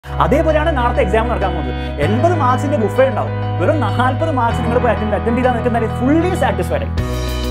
അതേപോലെയാണ് നാളത്തെ എക്സാം നടക്കാൻ പോകുന്നത് എൺപത് മാർക്സിന്റെ ബുഫേ ഉണ്ടാവും വെറും നാൽപ്പത് മാർക്സ് നിങ്ങൾ അറ്റൻഡ് അറ്റൻഡ് ചെയ്താൽ നിൽക്കുന്ന ഫുള്ളി സാറ്റിസ്ഫൈഡ് ആയി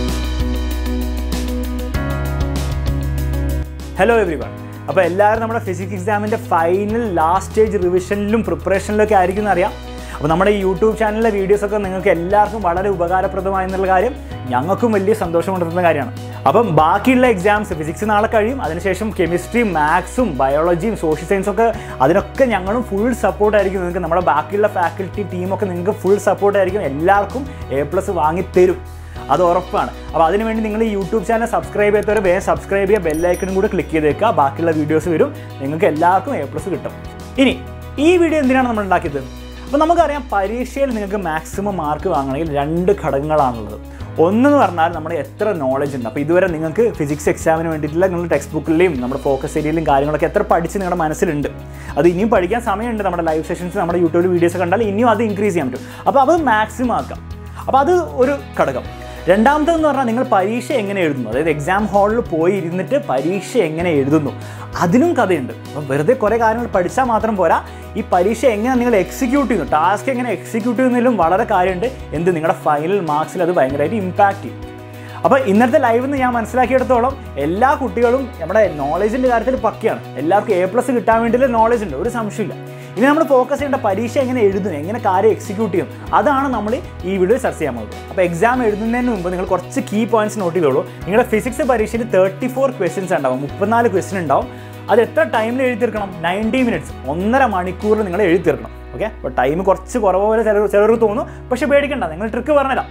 ഹലോ എവ്രി വൺ അപ്പോൾ എല്ലാവരും നമ്മുടെ ഫിസിക്സ് എക്സാമിൻ്റെ ഫൈനൽ ലാസ്റ്റ് സ്റ്റേജ് റിവിഷനിലും പ്രിപ്പറേഷനിലൊക്കെ ആയിരിക്കും എന്നറിയാം അപ്പോൾ നമ്മുടെ ഈ യൂട്യൂബ് ചാനലിലെ വീഡിയോസൊക്കെ നിങ്ങൾക്ക് എല്ലാവർക്കും വളരെ ഉപകാരപ്രദമായി എന്നുള്ള കാര്യം ഞങ്ങൾക്കും വലിയ സന്തോഷം കൊണ്ടുവരുന്ന കാര്യമാണ് അപ്പം ബാക്കിയുള്ള എക്സാംസ് ഫിസിക്സ് നാളെ കഴിയും അതിനുശേഷം കെമിസ്ട്രിയും മാത്സും ബയോളജിയും സോഷ്യൽ സയൻസും ഒക്കെ അതിനൊക്കെ ഞങ്ങളും ഫുൾ സപ്പോർട്ടായിരിക്കും നിങ്ങൾക്ക് നമ്മുടെ ബാക്കിയുള്ള ഫാക്കൽറ്റി ടീമൊക്കെ നിങ്ങൾക്ക് ഫുൾ സപ്പോർട്ടായിരിക്കും എല്ലാവർക്കും എ പ്ലസ് വാങ്ങിത്തരും അത് ഉറപ്പാണ് അപ്പോൾ അതിനുവേണ്ടി നിങ്ങൾ ഈ യൂട്യൂബ് ചാനൽ സബ്സ്ക്രൈബ് ചെയ്യാത്തവരെ വേഗം സബ്സ്ക്രൈബ് ചെയ്യുക ബെല്ലൈക്കണും കൂടെ ക്ലിക്ക് ചെയ്തേക്കുക ബാക്കിയുള്ള വീഡിയോസ് വരും നിങ്ങൾക്ക് എല്ലാവർക്കും എ പ്ലസ് കിട്ടും ഇനി ഈ വീഡിയോ എന്തിനാണ് നമ്മൾ ഉണ്ടാക്കിയത് അപ്പോൾ നമുക്കറിയാം പരീക്ഷയിൽ നിങ്ങൾക്ക് മാക്സിമം മാർക്ക് വാങ്ങണമെങ്കിൽ രണ്ട് ഘടകങ്ങളാണുള്ളത് ഒന്നെന്ന് പറഞ്ഞാൽ നമ്മുടെ എത്ര നോളജ് ഉണ്ട് അപ്പോൾ ഇതുവരെ നിങ്ങൾക്ക് ഫിസിക്സ് എക്സാമിന് വേണ്ടിയിട്ടുള്ള നിങ്ങൾ ടെക്സ്റ്റ് ബുക്കിലെയും നമ്മുടെ ഫോക്കസ് ഏരിയയിലും കാര്യങ്ങളൊക്കെ എത്ര പഠിച്ച് നിങ്ങളുടെ മനസ്സിലുണ്ട് അത് ഇനിയും പഠിക്കാൻ സമയമുണ്ട് നമ്മുടെ ലൈവ് സെഷൻസ് നമ്മുടെ യൂട്യൂബ് വീഡിയോസ് കണ്ടാൽ ഇനിയും അത് ഇൻക്രീസ് ചെയ്യാൻ പറ്റും അപ്പോൾ അത് മാക്സിമം ആക്കാം അപ്പോൾ അത് ഒരു ഘടകം രണ്ടാമത്തേന്ന് പറഞ്ഞാൽ നിങ്ങൾ പരീക്ഷ എങ്ങനെ എഴുതുന്നു അതായത് എക്സാം ഹാളിൽ പോയി ഇരുന്നിട്ട് പരീക്ഷ എങ്ങനെ എഴുതുന്നു അതിനും കഥയുണ്ട് അപ്പം വെറുതെ കുറേ കാര്യങ്ങൾ പഠിച്ചാൽ മാത്രം പോരാ ഈ പരീക്ഷ എങ്ങനെ നിങ്ങൾ എക്സിക്യൂട്ട് ചെയ്യുന്നു ടാസ്ക് എങ്ങനെ എക്സിക്യൂട്ട് ചെയ്യുന്നതിലും വളരെ കാര്യമുണ്ട് എന്ത് നിങ്ങളുടെ ഫൈനൽ മാർക്സിൽ അത് ഭയങ്കരമായിട്ട് ഇമ്പാക്റ്റ് ചെയ്യും അപ്പോൾ ഇന്നത്തെ ലൈവിൽ നിന്ന് ഞാൻ മനസ്സിലാക്കിയെടുത്തോളം എല്ലാ കുട്ടികളും നമ്മുടെ നോളജിൻ്റെ കാര്യത്തിൽ പക്കയാണ് എല്ലാവർക്കും എ പ്ലസ് കിട്ടാൻ വേണ്ടിയുള്ള നോളജ് ഉണ്ട് ഒരു സംശയമില്ല ഇനി നമ്മൾ ഫോക്കസ് ചെയ്യേണ്ട പരീക്ഷ എങ്ങനെ എഴുതും എങ്ങനെ കാര്യം എക്സിക്യൂട്ട് ചെയ്യും അതാണ് നമ്മൾ ഈ വീഡിയോ ചർച്ച ചെയ്യാൻ പോകുന്നത് അപ്പോൾ എക്സാം എഴുതുന്നതിന് മുമ്പ് നിങ്ങൾ കുറച്ച് കീ പോയിന്റ്സ് നോട്ട് ചെയ്തോളൂ നിങ്ങളുടെ ഫിസിക്സ് പരീക്ഷയിൽ തേർട്ടി ഫോർ ക്വസ്റ്റ്യൻസ് ഉണ്ടാവും മുപ്പത്തിനാല് ക്വസ്റ്റ്യൻ ഉണ്ടാവും അത് എത്ര ടൈമിൽ എഴുതി തീർക്കണം നയൻറ്റി മിനിറ്റ്സ് ഒന്നര മണിക്കൂറിൽ നിങ്ങൾ എഴുതി തീർക്കണം ഓക്കെ അപ്പോൾ ടൈം കുറച്ച് കുറവ് പോലെ ചിലർ ചിലർക്ക് തോന്നും പക്ഷേ പേടിക്കണ്ട നിങ്ങൾ ട്രിക്ക് പറഞ്ഞുതരാം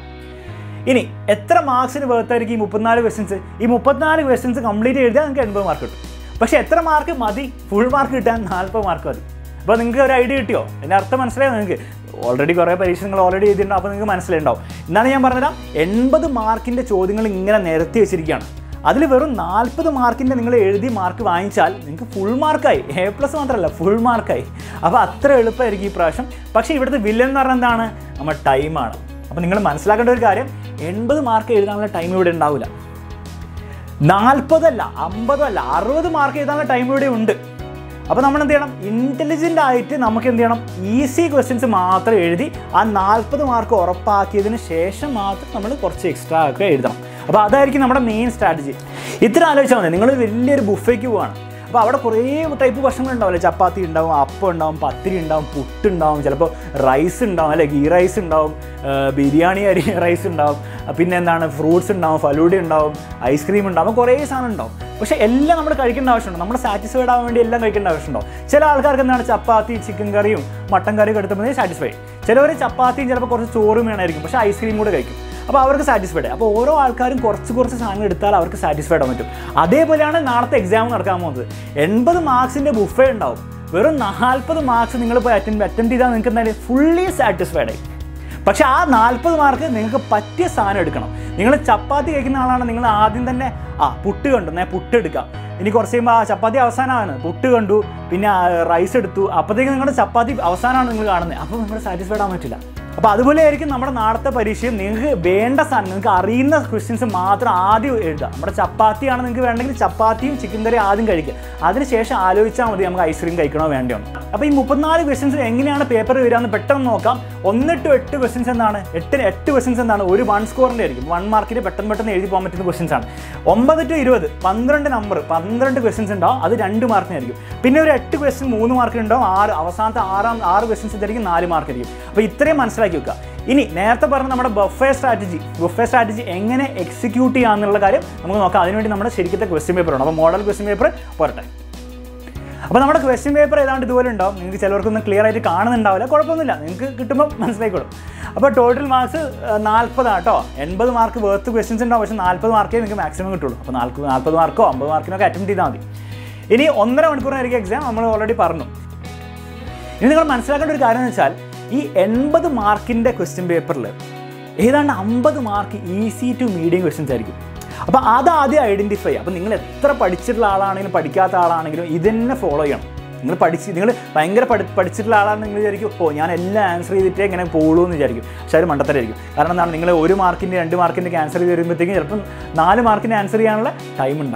ഇനി എത്ര മാർക്സിന് വേർത്തായിരിക്കും ഈ മുപ്പത്തിനാല് ക്വസ്റ്റ്യൻസ് ഈ മുപ്പത്തിനാല് ക്വസ്റ്റ്യൻസ് കംപ്ലീറ്റ് എഴുതിയാൽ നിങ്ങൾക്ക് എൺപത് മാർക്ക് കിട്ടും പക്ഷേ എത്ര മാർക്ക് മതി ഫുൾ മാർക്ക് കിട്ടാൻ നാൽപ്പത് മാർക്ക് മതി അപ്പോൾ നിങ്ങൾക്ക് ഒരു ഐഡിയ കിട്ടിയോ എൻ്റെ അർത്ഥം മനസ്സിലായോ നിങ്ങൾക്ക് ഓൾറെഡി കുറേ പരീക്ഷ നിങ്ങൾ ഓൾറെഡി എഴുതിയിട്ടുണ്ടോ അപ്പോൾ നിങ്ങൾക്ക് മനസ്സിലായിട്ടുണ്ടാവും എന്നാണ് ഞാൻ പറഞ്ഞുതരാം എൺപത് മാർക്കിൻ്റെ ചോദ്യങ്ങൾ ഇങ്ങനെ നിരത്തി വെച്ചിരിക്കുകയാണ് അതിൽ വെറും നാൽപ്പത് മാർക്കിൻ്റെ നിങ്ങൾ എഴുതി മാർക്ക് വാങ്ങിച്ചാൽ നിങ്ങൾക്ക് ഫുൾ മാർക്കായി എ പ്ലസ് മാത്രമല്ല ഫുൾ മാർക്കായി അപ്പോൾ അത്ര എളുപ്പമായിരിക്കും ഈ പ്രാവശ്യം പക്ഷേ ഇവിടുത്തെ വില്ലൻ എന്ന് പറഞ്ഞാൽ എന്താണ് നമ്മുടെ ടൈമാണ് അപ്പോൾ നിങ്ങൾ മനസ്സിലാക്കേണ്ട ഒരു കാര്യം എൺപത് മാർക്ക് എഴുതാനുള്ള ടൈം ഇവിടെ ഉണ്ടാവില്ല നാൽപ്പതല്ല അമ്പതല്ല അറുപത് മാർക്ക് എഴുതാനുള്ള ടൈം ഇവിടെ ഉണ്ട് അപ്പോൾ നമ്മൾ എന്ത് ചെയ്യണം ഇൻ്റലിജൻ്റ് ആയിട്ട് നമുക്ക് എന്ത് ചെയ്യണം ഈസി ക്വസ്റ്റ്യൻസ് മാത്രം എഴുതി ആ നാൽപ്പത് മാർക്ക് ഉറപ്പാക്കിയതിന് ശേഷം മാത്രം നമ്മൾ കുറച്ച് എക്സ്ട്രാ ഒക്കെ എഴുതണം അപ്പോൾ അതായിരിക്കും നമ്മുടെ മെയിൻ സ്ട്രാറ്റജി ഇത്ര ആലോചിച്ചാൽ മതി നിങ്ങൾ വലിയൊരു ബുഫേക്ക് പോവാണ് അപ്പോൾ അവിടെ കുറേ ടൈപ്പ് ഭക്ഷണങ്ങൾ ഉണ്ടാവില്ലേ ചപ്പാത്തി ഉണ്ടാവും അപ്പം ഉണ്ടാവും പത്തിരി ഉണ്ടാവും പുട്ടുണ്ടാവും ചിലപ്പോൾ റൈസ് ഉണ്ടാവും അല്ലെ ഗീ റൈസ് ഉണ്ടാവും ആ, ബിരിയാണി അരി റൈസ് ഉണ്ടാവും പിന്നെ എന്താണ് ഫ്രൂട്ട്സ് ഉണ്ടാവും ഫലൂഡ ഉണ്ടാവും ഐസ്ക്രീം ഉണ്ടാവും കുറേ സാധനം ഉണ്ടാവും പക്ഷേ എല്ലാം നമ്മൾ കഴിക്കേണ്ട ആവശ്യമുണ്ട് നമ്മൾ സാറ്റിസ്ഫൈഡ് ആവാൻ വേണ്ടി എല്ലാം കഴിക്കേണ്ട ആവശ്യമുണ്ടോ ചില ആൾക്കാർക്ക് എന്താണ് ചപ്പാത്തി ചിക്കൻ കറിയും മട്ടൻ കറിയും എടുത്തപ്പോൾ സാറ്റിസ്ഫൈഡ് ചിലവർ ചപ്പാത്തിയും ചിലപ്പോൾ കുറച്ച് ചോറും വേണമായിരിക്കും പക്ഷേ ഐസ്ക്രീം കൂടെ കഴിക്കും അപ്പോൾ അവർക്ക് സാറ്റിസ്ഫൈഡ് അപ്പോൾ ഓരോ ആൾക്കാരും കുറച്ച് കുറച്ച് സാധനങ്ങൾ എടുത്താൽ അവർക്ക് സാറ്റിസ്ഫൈഡ് ആവാൻ പറ്റും അതേപോലെയാണ് നാളത്തെ എക്സാം നടക്കാൻ പോകുന്നത് എൺപത് മാർക്സിൻ്റെ ബുഫേ ഉണ്ടാവും വെറും നാൽപ്പത് മാർക്സ് നിങ്ങൾ പോയി അറ്റൻഡ് അറ്റൻഡ് ചെയ്താൽ നിങ്ങൾക്ക് എന്തായാലും ഫുള്ളി സാറ്റിസ്ഫൈഡ് ആയി പക്ഷെ ആ നാൽപ്പത് മാർക്ക് നിങ്ങൾക്ക് പറ്റിയ സാധനം എടുക്കണം നിങ്ങൾ ചപ്പാത്തി കഴിക്കുന്ന ആളാണ് നിങ്ങൾ ആദ്യം തന്നെ ആ പുട്ട് കണ്ടു ഞാൻ പുട്ട് എടുക്കാം ഇനി കുറച്ച് കഴിയുമ്പോൾ ആ ചപ്പാത്തി അവസാനമാണ് പുട്ട് കണ്ടു പിന്നെ റൈസ് എടുത്തു അപ്പോഴത്തേക്കും നിങ്ങളുടെ ചപ്പാത്തി അവസാനമാണ് നിങ്ങൾ കാണുന്നത് അപ്പോൾ നിങ്ങൾ സാറ്റിസ്ഫൈഡ് ആവാൻ പറ്റില്ല അപ്പോൾ അതുപോലെ ആയിരിക്കും നമ്മുടെ നാളത്തെ പരീക്ഷയും നിങ്ങൾക്ക് വേണ്ട സാധനം നിങ്ങൾക്ക് അറിയുന്ന ക്വസ്റ്റ്യൻസ് മാത്രം ആദ്യം എഴുതുക നമ്മുടെ ചപ്പാത്തിയാണ് നിങ്ങൾക്ക് വേണമെങ്കിൽ ചപ്പാത്തിയും ചിക്കൻ കറി ആദ്യം കഴിക്കുക അതിനുശേഷം ആലോചിച്ചാൽ മതി നമുക്ക് ഐസ്ക്രീം കഴിക്കണോ വേണ്ടയോ അപ്പോൾ ഈ മുപ്പത്തിനാല് ക്വസ്റ്റ്യൻസ് എങ്ങനെയാണ് പേപ്പർ വരികയെന്ന് പെട്ടെന്ന് നോക്കാം ഒന്ന് ടു എട്ട് ക്വസ്റ്റ്യൻസ് എന്താണ് എട്ട് എട്ട് ക്വസ്റ്റ്യൻസ് എന്താണ് ഒരു വൺ സ്കോറിൻ്റെ ആയിരിക്കും വൺ മാർക്കിന് പെട്ടെന്ന് പെട്ടെന്ന് എഴുതി പോകാൻ പറ്റുന്ന ക്വസ്റ്റ്യൻസ് ആണ് ഒമ്പത് ടു ഇരുപത് പന്ത്രണ്ട് നമ്പർ പന്ത്രണ്ട് ക്വസ്റ്റ്യൻസ് ഉണ്ടാവും അത് രണ്ട് മാർക്കിനായിരിക്കും പിന്നെ ഒരു എട്ട് ക്വസ്റ്റ്യൻ മൂന്ന് മാർക്കിന് ഉണ്ടാവും ആറ് അവസാനത്തെ ആറാം ആറ് ക്വസ്റ്റ്യൻസ് ഇതായിരിക്കും നാല് മാർക്കായിരിക്കും അപ്പോൾ ഇത്രയും മനസ്സിലാക്കി വെക്കുക ഇനി നേരത്തെ പറഞ്ഞ നമ്മുടെ ബഫേ സ്ട്രാറ്റജി ബഫേ സ്ട്രാറ്റജി എങ്ങനെ എക്സിക്യൂട്ട് ചെയ്യാമെന്നുള്ള കാര്യം നമുക്ക് നോക്കാം അതിനുവേണ്ടി നമ്മുടെ ശരിക്കത്തെ ക്വസ്റ്റ്യൻ പേപ്പർ ഉണ്ട് അപ്പോൾ മോഡൽ ക്വസ്റ്റ്യൻ പേപ്പർ പോരട്ടെ അപ്പോൾ നമ്മുടെ ക്വസ്റ്റ്യൻ പേപ്പർ ഏതാണ്ട് ഇതുപോലെ ഉണ്ടാവും നിങ്ങൾക്ക് ചിലവർക്കൊന്നും ക്ലിയർ ആയിട്ട് കാണുന്നുണ്ടാവില്ല കുഴപ്പമൊന്നുമില്ല നിങ്ങൾക്ക് കിട്ടുമ്പോൾ മനസ്സിലായിക്കോളും അപ്പോൾ ടോട്ടൽ മാർക്സ് നാൽപ്പതാണ് കേട്ടോ എൺപത് മാർക്ക് വേർത്ത് ക്വസ്റ്റ്യൻസ് ഉണ്ടാവും പക്ഷേ നാൽപ്പത് മാർക്കേ നിങ്ങൾക്ക് മാക്സിമം കിട്ടുള്ളൂ അപ്പോൾ നാൽപ്പത് നാൽപ്പത് മാർക്കോ അമ്പത് മാർക്കിനൊക്കെ അറ്റൻഡ് ചെയ്താൽ മതി ഇനി ഒന്നര മണിക്കൂറിനായിരിക്കും എക്സാം നമ്മൾ ഓൾറെഡി പറഞ്ഞു ഇനി നിങ്ങൾ മനസ്സിലാക്കേണ്ട ഒരു കാര്യം എന്ന് വെച്ചാൽ ഈ എൺപത് മാർക്കിൻ്റെ ക്വസ്റ്റ്യൻ പേപ്പറിൽ ഏതാണ്ട് അമ്പത് mark easy to medium questions ആയിരിക്കും അപ്പോൾ അത് ആദ്യം ഐഡൻറ്റിഫൈ അപ്പോൾ നിങ്ങൾ എത്ര പഠിച്ചിട്ടുള്ള ആളാണെങ്കിലും പഠിക്കാത്ത ആളാണെങ്കിലും ഇതന്നെ ഫോളോ ചെയ്യണം നിങ്ങൾ പഠിച്ച് നിങ്ങൾ ഭയങ്കര പഠി പഠിച്ചിട്ടുള്ള ആളാണെന്ന് നിങ്ങൾ വിചാരിക്കും ഓ ഞാൻ എല്ലാം ആൻസർ ചെയ്തിട്ടേ ഇങ്ങനെ പോകുള്ളൂ എന്ന് വിചാരിക്കും പക്ഷേ അത് മണ്ടത്തരായിരിക്കും കാരണം എന്താണ് നിങ്ങൾ ഒരു മാർക്കിൻ്റെ രണ്ട് മാർക്കിൻ്റെ ആൻസർ ചെയ്ത് വരുമ്പോഴത്തേക്കും ചിലപ്പം നാല് മാർക്കിൻ്റെ ആൻസർ ചെയ്യാനുള്ള ടൈം ഉണ്ടാവില്ല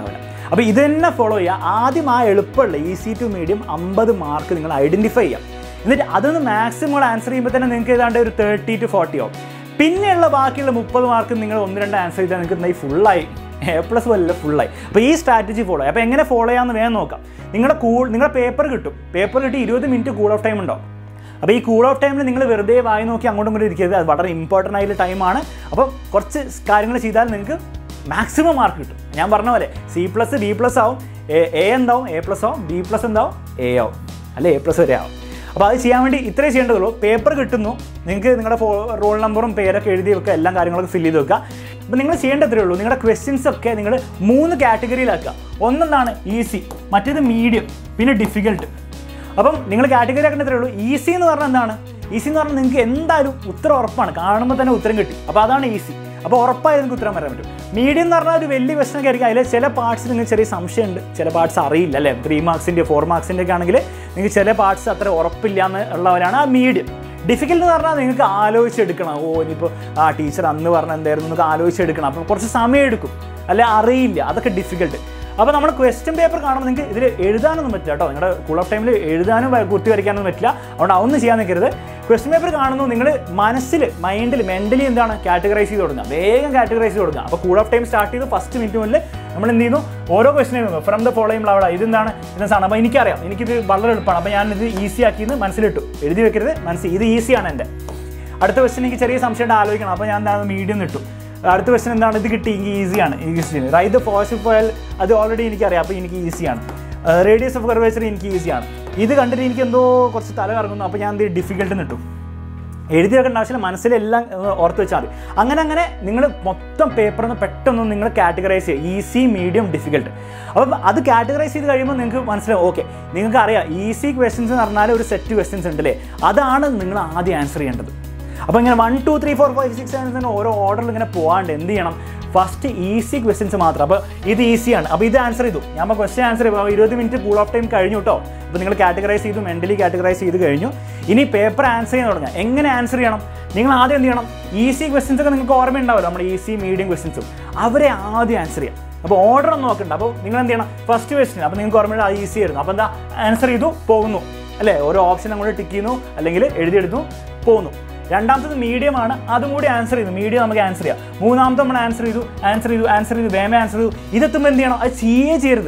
അപ്പോൾ ഇത് തന്നെ ഫോളോ ചെയ്യുക ആദ്യം ആ എളുപ്പമുള്ള ഈസി ടു മീഡിയം അമ്പത് മാർക്ക് നിങ്ങൾ ഐഡൻറ്റിഫൈ ചെയ്യാം എന്നിട്ട് അതൊന്ന് മാക്സിമം ആൻസർ ചെയ്യുമ്പോൾ തന്നെ നിങ്ങൾക്ക് ഏതാണ്ട് ഒരു തേർട്ടി ടു ഫോർട്ടി ആവും പിന്നെയുള്ള ബാക്കിയുള്ള മുപ്പത് മാർക്ക് നിങ്ങൾ ഒന്ന് രണ്ട് ആൻസർ ചെയ്താൽ നിങ്ങൾക്ക് എന്തായി ഫുള്ളായി എ പ്ലസ് വല്ല ഫുള്ളായി അപ്പോൾ ഈ സ്ട്രാറ്റജി ഫോളോ അപ്പോൾ എങ്ങനെ ഫോളോ ചെയ്യാമെന്ന് വേഗം നോക്കാം നിങ്ങളുടെ കൂൾ നിങ്ങളുടെ പേപ്പർ കിട്ടും പേപ്പർ കിട്ടി ഇരുപത് മിനിറ്റ് കൂൾ ഓഫ് ടൈം ഉണ്ടാവും അപ്പോൾ ഈ കൂൾ ഓഫ് ടൈമിൽ നിങ്ങൾ വെറുതെ വായി നോക്കി അങ്ങോട്ടും ഇങ്ങോട്ടും ഇരിക്കരുത് അത് വളരെ ഇമ്പോർട്ടൻ്റ് ആയിട്ടുള്ള ടൈമാണ് അപ്പോൾ കുറച്ച് കാര്യങ്ങൾ ചെയ്താൽ നിങ്ങൾക്ക് മാക്സിമം മാർക്ക് കിട്ടും ഞാൻ പറഞ്ഞ പോലെ സി പ്ലസ് ബി പ്ലസ് ആവും എ എന്താവും എ പ്ലസ് ആവും ബി പ്ലസ് എന്താവും എ ആവും അല്ലെ എ പ്ലസ് വരെ ആവും അപ്പോൾ അത് ചെയ്യാൻ വേണ്ടി ഇത്രേ ചെയ്യേണ്ടതുള്ളൂ പേപ്പർ കിട്ടുന്നു നിങ്ങൾക്ക് നിങ്ങളുടെ ഫോ റോൾ നമ്പറും പേരൊക്കെ എഴുതി വെക്കുക എല്ലാ കാര്യങ്ങളൊക്കെ ഫില്ല് ചെയ്ത് വെക്കുക അപ്പോൾ നിങ്ങൾ ചെയ്യേണ്ട ഇത്രേ ഉള്ളൂ നിങ്ങളുടെ ക്വസ്റ്റ്യൻസ് ഒക്കെ നിങ്ങൾ മൂന്ന് കാറ്റഗറിയിലാക്കുക ഒന്നെന്താണ് ഈസി മറ്റേത് മീഡിയം പിന്നെ ഡിഫിക്കൽട്ട് അപ്പം നിങ്ങൾ കാറ്റഗറി ആക്കേണ്ട ഇത്രേ ഉള്ളൂ ഈസി എന്ന് പറഞ്ഞാൽ എന്താണ് ഈസി എന്ന് പറഞ്ഞാൽ നിങ്ങൾക്ക് എന്തായാലും ഉത്തരം ഉറപ്പാണ് കാണുമ്പോൾ തന്നെ ഉത്തരം കിട്ടി അപ്പോൾ അതാണ് ഈസി അപ്പോൾ ഉറപ്പായി നിങ്ങൾക്ക് ഉത്തരം വരാൻ പറ്റും മീഡിയം എന്ന് പറഞ്ഞാൽ ഒരു വലിയ ക്വസ്റ്റൻ ഒക്കെ ആയിരിക്കും അതിൽ ചില പാർട്സ് നിങ്ങൾക്ക് ചെറിയ സംശയമുണ്ട് ചില പാർട്സ് അറിയില്ല അല്ലേ ത്രീ മാർക്സിൻ്റെ ഫോർ മാർക്സിൻ്റെ ഒക്കെ ആണെങ്കിൽ നിങ്ങൾക്ക് ചില പാർട്സ് അത്ര ഉറപ്പില്ല എന്ന് ഉള്ളവരാണ് ആ മീഡിയം ഡിഫിക്കൽട്ട് എന്ന് പറഞ്ഞാൽ നിങ്ങൾക്ക് ആലോചിച്ചെടുക്കണം ഓ ഇനിയിപ്പോൾ ആ ടീച്ചർ അന്ന് പറഞ്ഞ എന്തായിരുന്നു നിങ്ങൾക്ക് ആലോചിച്ചെടുക്കണം അപ്പോൾ കുറച്ച് സമയം എടുക്കും അല്ലെ അറിയില്ല അതൊക്കെ ഡിഫിക്കൽട്ട് അപ്പോൾ നമ്മൾ ക്വസ്റ്റ്യൻ പേപ്പർ കാണുമ്പോൾ നിങ്ങൾക്ക് ഇതിൽ എഴുതാനൊന്നും പറ്റില്ല കേട്ടോ നിങ്ങളുടെ കൂൾ ഓഫ് ടൈമിൽ എഴുതാനും വ- കുത്തി വരയ്ക്കാനൊന്നും പറ്റില്ല അതുകൊണ്ട് അതൊന്നും ചെയ്യാൻ നിൽക്കരുത് ക്വസ്റ്റ്യൻ പേപ്പർ കാണുന്നു നിങ്ങൾ മനസ്സിൽ മൈൻഡിൽ മെൻ്റലി എന്താണ് കാറ്റഗറൈസ് ചെയ്ത് കൊടുക്കുക വേഗം കാറ്റഗറൈസ് ചെയ്ത് കൊടുക്കുക അപ്പോൾ കൂൾ ഓഫ് ടൈം സ്റ്റാർട്ട് ചെയ്ത് ഫസ്റ്റ് മിനിറ്റ് മുതൽ നമ്മൾ എന്ത് ചെയ്യുന്നു ഓരോ ക്വസ്റ്റൻ എഴുതുന്നു ഫ്രം ദ ഫോളോയും അവിടെ ഇതെന്താണ് ഇതെന്താണ് സാധനം അപ്പോൾ എനിക്കറിയാം എനിക്കിത് വളരെ എളുപ്പമാണ് അപ്പോൾ ഞാനിത് ഈസി ആക്കിയെന്ന് മനസ്സിലിട്ടു എഴുതി വെക്കരുത് മനസ്സിൽ ഇത് ഈസിയാണ് എൻ്റെ അടുത്ത ക്വസ്റ്റൻ എനിക്ക് ചെറിയ സംശയമായിട്ട് ആലോചിക്കണം അപ്പോൾ ഞാൻ എന്താണ് മീഡിയം ഇട്ടു അടുത്ത ക്വസ്റ്റൻ എന്താണ് ഇത് കിട്ടി എനിക്ക് ഈസിയാണ് ഈ ക്വസ്റ്റ്യൻ റൈറ്റ് പോസിറ്റീവ് പോയാൽ അത് ഓൾറെഡി എനിക്കറിയാം അപ്പോൾ എനിക്ക് ഈസിയാണ് റേഡിയസ് ഓഫ് കർവേച്ചർ എനിക്ക് ഈസിയാണ് ഇത് കണ്ടിട്ട് എനിക്ക് എന്തോ കുറച്ച് തല കറങ്ങുന്നു അപ്പോൾ ഞാൻ എന്ത് ഡിഫിക്കൽട്ട് നിട്ടു എഴുതി വെക്കേണ്ട ആവശ്യമില്ല മനസ്സിലെല്ലാം ഏഹ്, ഓർത്ത് വെച്ചാൽ മതി അങ്ങനെ അങ്ങനെ നിങ്ങൾ മൊത്തം പേപ്പറിൽ നിന്ന് പെട്ടെന്ന് നിങ്ങൾ കാറ്റഗറൈസ് ചെയ്യുക ഈസി മീഡിയം ഡിഫിക്കൽട്ട് അപ്പം അത് കാറ്റഗറൈസ് ചെയ്ത് കഴിയുമ്പോൾ നിങ്ങൾക്ക് മനസ്സിലാവും ഓക്കെ നിങ്ങൾക്ക് അറിയാം ഈസി ക്വസ്റ്റ്യൻസ് എന്ന് പറഞ്ഞാൽ ഒരു സെറ്റ് ക്വസ്റ്റ്യൻസ് ഉണ്ടല്ലേ അതാണ് നിങ്ങൾ ആദ്യം ആൻസർ ചെയ്യേണ്ടത് അപ്പോൾ ഇങ്ങനെ one two three four five six seven തന്നെ ഓരോ ഓർഡറിൽ ഇങ്ങനെ പോകാണ്ട് എന്ത് ചെയ്യണം ഫസ്റ്റ് ഈസി ക്വസ്റ്റ്യൻസ് മാത്രം അപ്പോൾ ഇത് ഈസിയാണ് അപ്പോൾ ഇത് ആൻസർ ചെയ്തു ഞാൻ അപ്പോൾ ക്വസ്റ്റ്യൻ ആൻസർ ചെയ്തു ഇരുപത് മിനിറ്റ് കൂൾ ഓഫ് ടൈം കഴിഞ്ഞു കേട്ടോ അപ്പോൾ നിങ്ങൾ കാറ്റഗറൈസ് ചെയ്തു മെൻ്റലി കാറ്റഗറൈസ് ചെയ്ത് കഴിഞ്ഞു ഇനി പേപ്പർ ആൻസർ ചെയ്യാൻ തുടങ്ങുക എങ്ങനെ ആൻസർ ചെയ്യണം നിങ്ങൾ ആദ്യം എന്ത് ചെയ്യണം ഈസി ക്വസ്റ്റ്യൻസ് ഒക്കെ നിങ്ങൾക്ക് ഓർമ്മയുണ്ടാവുമല്ലോ നമ്മുടെ ഈസി മീഡിയം ക്വസ്റ്റ്യൻസും അവരെ ആദ്യം ആൻസർ ചെയ്യാം അപ്പോൾ ഓർഡർ ഒന്നും നോക്കണ്ട അപ്പോൾ നിങ്ങൾ എന്ത് ചെയ്യണം ഫസ്റ്റ് ക്വസ്റ്റ്യൻ അപ്പോൾ നിങ്ങൾക്ക് ഓർമ്മയുണ്ട് അത് ഈസി ആയിരുന്നു അപ്പോൾ എന്താ ആൻസർ ചെയ്തു പോകുന്നു അല്ലേ ഓരോ ഓപ്ഷൻ അങ്ങോട്ട് ടിക്ക് ചെയ്യുന്നു അല്ലെങ്കിൽ എഴുതിയെടുത്തു പോകുന്നു രണ്ടാമത്തത് മീഡിയം ആണ് അതും കൂടി ആൻസർ ചെയ്തു മീഡിയം നമുക്ക് ആൻസർ ചെയ്യാം മൂന്നാമത്തെ നമ്മൾ ആൻസർ ചെയ്തു ആൻസർ ചെയ്തു ആൻസർ ചെയ്തു വേമ ആൻസർ ചെയ്തു ഇതെത്തുമ്പോൾ എന്ത് ചെയ്യണം അത് ചെയ്യേ ചെയ്യരുത്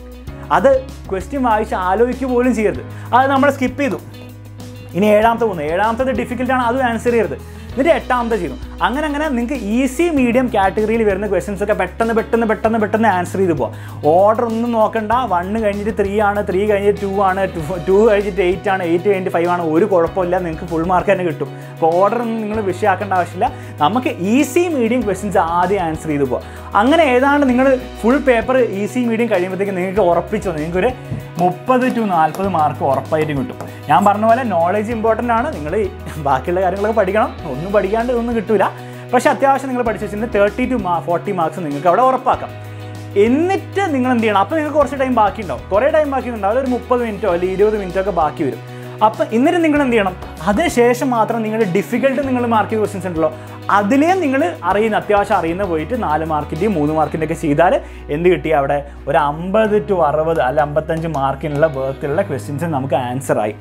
അത് ക്വസ്റ്റ്യൻ വായിച്ച് ആലോചിക്കുക പോലും ചെയ്യരുത് അത് നമ്മൾ സ്കിപ്പ് ചെയ്തു ഇനി ഏഴാമത്തെ പോകുന്നു ഏഴാമത്തത് ഡിഫിക്കൽട്ടാണ് അതും ആൻസർ ചെയ്യരുത് എന്നിട്ട് എട്ടാമത്തെ ചെയ്യുന്നു അങ്ങനെ അങ്ങനെ നിങ്ങൾക്ക് ഈസി മീഡിയം കാറ്റഗറിയിൽ വരുന്ന ക്വസ്റ്റ്യൻസ് ഒക്കെ പെട്ടെന്ന് പെട്ടെന്ന് പെട്ടെന്ന് പെട്ടെന്ന് ആൻസർ ചെയ്ത് പോവാം ഓർഡർ ഒന്നും നോക്കണ്ട വണ്ണ് കഴിഞ്ഞിട്ട് ത്രീ ആണ് ത്രീ കഴിഞ്ഞിട്ട് ടു ആണ് ടു കഴിഞ്ഞിട്ട് എയ്റ്റ് ആണ് എയ്റ്റ് കഴിഞ്ഞിട്ട് ഫൈവ് ആണ് ഒരു കുഴപ്പമില്ല നിങ്ങൾക്ക് ഫുൾ മാർക്ക് തന്നെ കിട്ടും അപ്പോൾ ഓർഡർ ഒന്നും നിങ്ങൾ വിഷയമാക്കേണ്ട ആവശ്യമില്ല നമുക്ക് ഈസി മീഡിയം ക്വസ്റ്റ്യൻസ് ആദ്യം ആൻസർ ചെയ്ത് പോവാം അങ്ങനെ ഏതാണ്ട് നിങ്ങൾ ഫുൾ പേപ്പർ ഈസി മീഡിയം കഴിയുമ്പോഴത്തേക്ക് നിങ്ങൾക്ക് ഉറപ്പിച്ചു നിങ്ങൾക്കൊരു മുപ്പത് ടു നാൽപ്പത് മാർക്ക് ഉറപ്പായിട്ടും കിട്ടും ഞാൻ പറഞ്ഞ പോലെ നോളേജ് ഇമ്പോർട്ടൻ്റ് ആണ് നിങ്ങൾ ബാക്കിയുള്ള കാര്യങ്ങളൊക്കെ പഠിക്കണം ഒന്നും പഠിക്കാണ്ട് ഒന്നും കിട്ടില്ല പക്ഷേ അത്യാവശ്യം നിങ്ങൾ പഠിച്ചു വെച്ചിട്ടുണ്ടെങ്കിൽ തേർട്ടി ടു മാ ഫോർട്ടി മാർക്സ് നിങ്ങൾക്ക് അവിടെ ഉറപ്പാക്കാം എന്നിട്ട് നിങ്ങൾ എന്ത് ചെയ്യണം അപ്പോൾ നിങ്ങൾക്ക് കുറച്ച് ടൈം ബാക്കി ഉണ്ടാവും കുറേ ടൈം ബാക്കി ഉണ്ടാവും ഒരു മുപ്പത് മിനിറ്റോ അല്ലെങ്കിൽ ഇരുപത് മിനിറ്റോ ഒക്കെ ബാക്കി വരും അപ്പം എന്നിട്ട് നിങ്ങൾ എന്ത് ചെയ്യണം അതിനുശേഷം മാത്രം നിങ്ങളുടെ ഡിഫിക്കൽട്ട് നിങ്ങൾ മാർക്ക് ചെയ്ത ക്വസ്റ്റ്യൻസ് ഉണ്ടല്ലോ അതിലേ നിങ്ങൾ അറിയുന്ന അത്യാവശ്യം അറിയുന്ന പോയിട്ട് നാല് മാർക്കിൻ്റെയും മൂന്ന് മാർക്കിൻ്റെ ഒക്കെ ചെയ്താൽ എന്ത് കിട്ടി അവിടെ ഒരു അമ്പത് ടു അറുപത് അല്ല അമ്പത്തഞ്ച് മാർക്കിനുള്ള ബേർത്തിലുള്ള ക്വസ്റ്റ്യൻസ് നമുക്ക് ആൻസറായി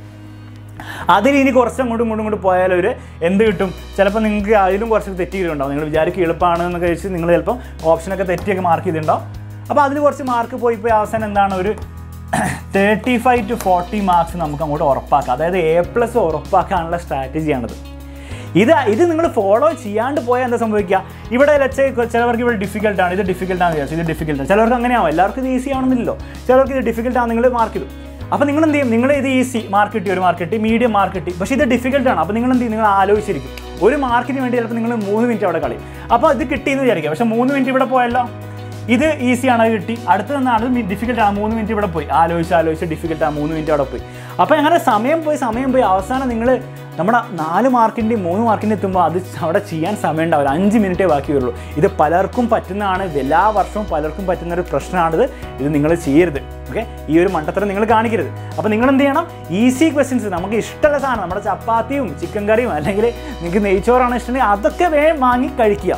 അതിൽ ഇനി കുറച്ച് അങ്ങോട്ടും ഇങ്ങോട്ടും ഇങ്ങോട്ട് പോയാൽ ഒരു എന്ത് കിട്ടും ചിലപ്പോൾ നിങ്ങൾക്ക് അതിലും കുറച്ച് തെറ്റിയിട്ടുണ്ടാവും നിങ്ങൾ വിചാരിക്കും എളുപ്പമാണ് എന്ന് കഴിച്ച് നിങ്ങൾ ചിലപ്പോൾ ഓപ്ഷനൊക്കെ തെറ്റിയൊക്കെ മാർക്ക് ചെയ്തിട്ടുണ്ടാവും അപ്പോൾ അതിൽ കുറച്ച് മാർക്ക് പോയി പോയി അവസാനം എന്താണ് ഒരു thirty five to forty marks നമുക്ക് അങ്ങോട്ട് ഉറപ്പാക്കാം അതായത് എ പ്ലസ് ഉറപ്പാക്കാനുള്ള സ്ട്രാറ്റജിയാണിത് ഇത് ഇത് നിങ്ങൾ ഫോളോ ചെയ്യാണ്ട് പോയാൽ എന്താ സംഭവിക്കുക ഇവിടെ ലച്ച് ചിലവർക്ക് ഇവിടെ ഡിഫിക്കൽട്ടാണ് ഇത് ഡിഫിക്കൽട്ടാണ് വിചാരിച്ചു ഇത് ഡിഫിക്കൽട്ടാണ് ചിലവർക്ക് അങ്ങനെയാവും എല്ലാവർക്കും ഇത് ഈസി ആവണമെന്നില്ലല്ലോ ചിലവർക്ക് ഇത് ഡിഫിക്കൽട്ടാണ് നിങ്ങൾ മാർക്ക് ചെയ്തു അപ്പോൾ നിങ്ങൾ എന്ത് ചെയ്യും നിങ്ങൾ ഇത് ഈസി മാർക്ക് കിട്ടി ഒരു മാർക്ക് കിട്ടി മീഡിയം മാർക്ക് കിട്ടി പക്ഷേ ഇത് ഡിഫിക്കൽട്ടാണ് അപ്പോൾ നിങ്ങൾ എന്ത് ചെയ്യും നിങ്ങൾ ആലോചിച്ചിരിക്കും ഒരു മാർക്കിന് വേണ്ടി ചിലപ്പോൾ നിങ്ങൾ മൂന്ന് മിനിറ്റ് അവിടെ കളയും അപ്പോൾ ഇത് കിട്ടിയെന്ന് വിചാരിക്കുക പക്ഷേ മൂന്ന് മിനിറ്റ് ഇവിടെ പോയല്ലോ ഇത് ഈസിയാണ് അത് കിട്ടി അടുത്ത് നിന്നാണ് ഡിഫിക്കൽട്ട് ആണ് മൂന്ന് മിനിറ്റ് ഇവിടെ പോയി ആലോചിച്ച് ആലോചിച്ച് ഡിഫിക്കൽട്ട് ആണ് മൂന്ന് മിനിറ്റ് അവിടെ പോയി അപ്പോൾ അങ്ങനെ സമയം പോയി സമയം പോയി അവസാനം നിങ്ങൾ നമ്മുടെ നാല് മാർക്കിൻ്റെയും മൂന്ന് മാർക്കിൻ്റെ എത്തുമ്പോൾ അത് അവിടെ ചെയ്യാൻ സമയം ഉണ്ടാവില്ല അഞ്ച് മിനിറ്റേ ബാക്കി വരുള്ളൂ ഇത് പലർക്കും പറ്റുന്നതാണ് ഇത് എല്ലാ വർഷവും പലർക്കും പറ്റുന്ന ഒരു പ്രശ്നമാണിത് ഇത് നിങ്ങൾ ചെയ്യരുത് ഓക്കെ ഈ ഒരു മണ്ടത്തരം നിങ്ങൾ കാണിക്കരുത് അപ്പോൾ നിങ്ങൾ എന്ത് ചെയ്യണം ഈസി ക്വസ്റ്റ്യൻസ് നമുക്ക് ഇഷ്ടമുള്ള സാധനം നമ്മുടെ ചപ്പാത്തിയും ചിക്കൻ കറിയും അല്ലെങ്കിൽ നിങ്ങൾക്ക് നെയ്ച്ചോറാണ് ഇഷ്ടമെങ്കിൽ അതൊക്കെ വേഗം വാങ്ങി കഴിക്കുക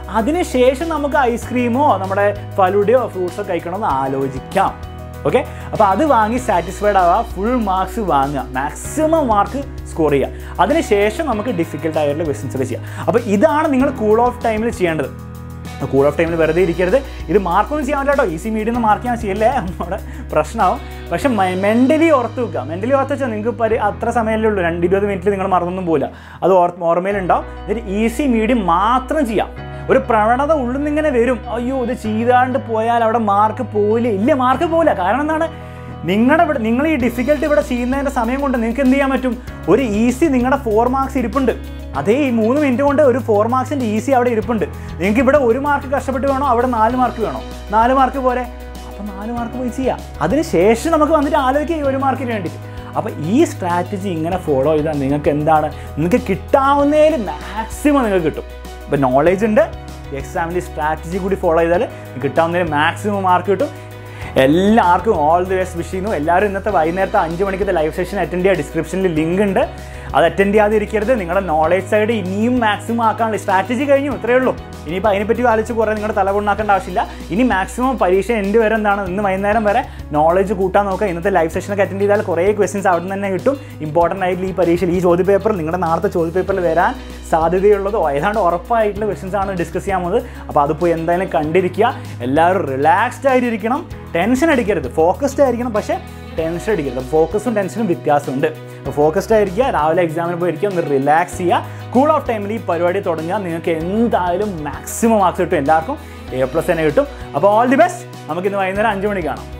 അതിനുശേഷം നമുക്ക് ഐസ്ക്രീമോ നമ്മുടെ ഫലുഡയോ ഫ്രൂട്ട്സോ കഴിക്കണമെന്ന് ആലോചിക്കാം ഓക്കെ അപ്പോൾ അത് വാങ്ങി സാറ്റിസ്ഫൈഡ് ആവുക ഫുൾ മാർക്സ് വാങ്ങുക മാക്സിമം മാർക്ക് സ്കോർ ചെയ്യുക അതിനുശേഷം നമുക്ക് ഡിഫിക്കൽട്ട് ആയിട്ടുള്ള ക്വസ്റ്റ്യൻസ് ഒക്കെ ചെയ്യാം അപ്പോൾ ഇതാണ് നിങ്ങൾ കൂൾ ഓഫ് ടൈമിൽ ചെയ്യേണ്ടത് കൂൾ ഓഫ് ടൈമിൽ വെറുതെ ഇരിക്കരുത് ഇത് മാർക്കൊന്നും ചെയ്യാൻ പറ്റില്ല കേട്ടോ ഈസി മീഡിയം മാർക്ക് ചെയ്യാൻ ചെയ്യല്ലേ നമ്മുടെ പ്രശ്നമാവും പക്ഷെ മെൻ്റലി ഓർത്ത് വെക്കുക മെൻ്റലി ഓർത്ത് വെച്ചാൽ നിങ്ങൾക്ക് പരി അത്ര സമയമല്ലേ ഉള്ളൂ രണ്ട് ഇരുപത് മിനിറ്റിൽ നിങ്ങൾ മറന്നൊന്നും പോകില്ല അത് ഓർ ഓർമ്മയിലുണ്ടാവും എന്നിട്ട് ഈസി മീഡിയം മാത്രം ചെയ്യാം ഒരു പ്രവണത ഉള്ളിൽ നിന്ന് ഇങ്ങനെ വരും അയ്യോ ഇത് ചെയ്താണ്ട് പോയാൽ അവിടെ മാർക്ക് പോയില്ല ഇല്ല മാർക്ക് പോയില്ല കാരണം എന്താണ് നിങ്ങളുടെ ഇവിടെ നിങ്ങൾ ഈ ഡിഫിക്കൽട്ട് ഇവിടെ ചെയ്യുന്നതിൻ്റെ സമയം കൊണ്ട് നിങ്ങൾക്ക് എന്ത് ചെയ്യാൻ പറ്റും ഒരു ഈസി നിങ്ങളുടെ ഫോർ മാർക്സ് ഇരിപ്പുണ്ട് അതേ ഈ മൂന്ന് മിനിറ്റ് കൊണ്ട് ഒരു ഫോർ മാർക്സിൻ്റെ ഈസി അവിടെ ഇരിപ്പുണ്ട് നിങ്ങൾക്ക് ഇവിടെ ഒരു മാർക്ക് കഷ്ടപ്പെട്ട് വേണോ അവിടെ നാല് മാർക്ക് വേണോ നാല് മാർക്ക് പോരെ അപ്പോൾ നാല് മാർക്ക് പോയി ചെയ്യാം അതിനുശേഷം നമുക്ക് വന്നിട്ട് ആലോചിക്കുക ഈ ഒരു മാർക്കിന് വേണ്ടിയിട്ട് അപ്പോൾ ഈ സ്ട്രാറ്റജി ഇങ്ങനെ ഫോളോ ചെയ്താൽ നിങ്ങൾക്ക് എന്താണ് നിങ്ങൾക്ക് കിട്ടാവുന്നതിൽ മാക്സിമം നിങ്ങൾക്ക് കിട്ടും ഇപ്പോൾ നോളേജ് ഉണ്ട് എക്സാമിൽ സ്ട്രാറ്റജി കൂടി ഫോളോ ചെയ്താൽ കിട്ടാവുന്നതിൽ മാക്സിമം മാർക്ക് കിട്ടും എല്ലാവർക്കും ഓൾ ദി ബെസ്റ്റ് വിഷ് ചെയ്യുന്നു എല്ലാവരും ഇന്നത്തെ വൈകുന്നേരത്തെ അഞ്ച് മണിക്കത്തെ ലൈവ് സെഷൻ അറ്റൻഡ് ചെയ്യുക ഡിസ്ക്രിപ്ഷനിൽ ലിങ്ക് ഉണ്ട് അത് അറ്റൻഡ് ചെയ്യാതെ ഇരിക്കരുത് നിങ്ങളുടെ നോളേജ് സൈഡ് ഇനിയും മാക്സിമം ആക്കാനുള്ള സ്ട്രാറ്റജി കഴിഞ്ഞു ഇത്രയേ ഉള്ളൂ ഇനിയിപ്പോൾ അതിനെപ്പറ്റി ആലോചിച്ച് കുറേ നിങ്ങളുടെ തല കൊണ്ടാക്കേണ്ട ആവശ്യമില്ല ഇനി മാക്സിമം പരീക്ഷ എൻ്റെ വരെ എന്താണ് ഇന്ന് വൈകുന്നേരം വരെ നോളേജ് കൂട്ടാൻ നോക്കുക ഇന്നത്തെ ലൈവ് സെഷനൊക്കെ അറ്റൻഡ് ചെയ്താൽ കുറേ ക്വസ്റ്റ്യൻസ് അവിടെ നിന്ന് തന്നെ കിട്ടും ഇമ്പോർട്ടൻ്റ് ആയിട്ടുള്ള ഈ പരീക്ഷയിൽ ഈ ചോദ്യ പേപ്പർ നിങ്ങളുടെ നാളത്തെ ചോദ്യ പേപ്പറിൽ വരാൻ സാധ്യതയുള്ളതോ ഏതാണ്ട് ഉറപ്പായിട്ടുള്ള ക്വസ്റ്റ്യൻസ് ആണ് ഡിസ്കസ് ചെയ്യാൻ പോകുന്നത് അപ്പോൾ അത് പോയി എന്തായാലും കണ്ടിരിക്കുക എല്ലാവരും റിലാക്സ്ഡ് ആയിട്ടിരിക്കണം ടെൻഷൻ അടിക്കരുത് ഫോക്കസ്ഡ് ആയിരിക്കണം പക്ഷേ ടെൻഷൻ അടിക്കരുത് ഫോക്കസും ടെൻഷനും വ്യത്യാസമുണ്ട് അപ്പോൾ ഫോക്കസ്ഡ് ആയിരിക്കുക രാവിലെ എക്സാമിന് പോയിരിക്കുക ഒന്ന് റിലാക്സ് ചെയ്യുക കൂൾ ഓഫ് ടൈമിൽ ഈ പരിപാടി തുടങ്ങിയാൽ നിങ്ങൾക്ക് എന്തായാലും മാക്സിമം മാർക്സ് കിട്ടും എല്ലാവർക്കും എ പ്ലസ് തന്നെ കിട്ടും അപ്പോൾ ഓൾ ദി ബെസ്റ്റ് നമുക്ക് ഇന്ന് വൈകുന്നേരം അഞ്ച് മണിക്ക് കാണാം